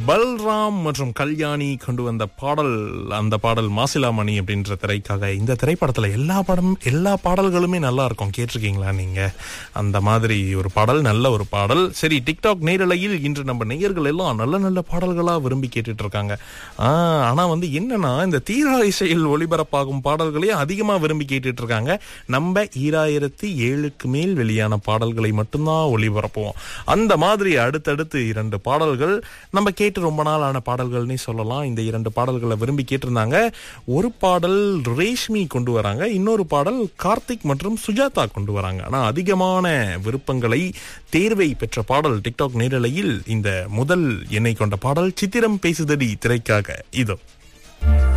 பல்ராம் மற்றும் கல்யாணி கொண்டு வந்த பாடல் அந்த பாடல் மாசிலாமணி அப்படின்ற திரைக்காக இந்த திரைப்படத்துல எல்லா படம் எல்லா பாடல்களுமே நல்லா இருக்கும் கேட்டிருக்கீங்களா நீங்க அந்த மாதிரி ஒரு பாடல் நல்ல ஒரு பாடல் சரி டிக்டாக் நேரலையில் இன்று நம்ம நேயர்கள் எல்லாம் நல்ல நல்ல பாடல்களா விரும்பி கேட்டுட்டு இருக்காங்க ஆஹ், ஆனா வந்து என்னன்னா இந்த தீரா இசையில் ஒளிபரப்பாகும் பாடல்களையும் அதிகமா விரும்பி கேட்டுட்டு இருக்காங்க நம்ம ஈராயிரத்தி ஏழுக்கு மேல் வெளியான பாடல்களை மட்டும்தான் ஒளிபரப்புவோம் அந்த மாதிரி அடுத்தடுத்து இரண்டு பாடல்கள் நம்ம கேட்டு ரொம்ப நாள் ஆன பாடல்கள்னே சொல்லலாம் இந்த இரண்டு பாடல்களை விரும்பி கேட்டிருந்தாங்க ஒரு பாடல் ரேஷ்மி கொண்டு வராங்க இன்னொரு பாடல் கார்த்திக் மற்றும் சுஜாதா கொண்டு வராங்க ஆனா அதிகமான விருப்பங்களை தேர்வை பெற்ற பாடல் டிக்டாக் நேரலையில் இந்த முதல் எண்ணெய் கொண்ட பாடல் சித்திரம் பேசுதடி திரைக்காக இதோ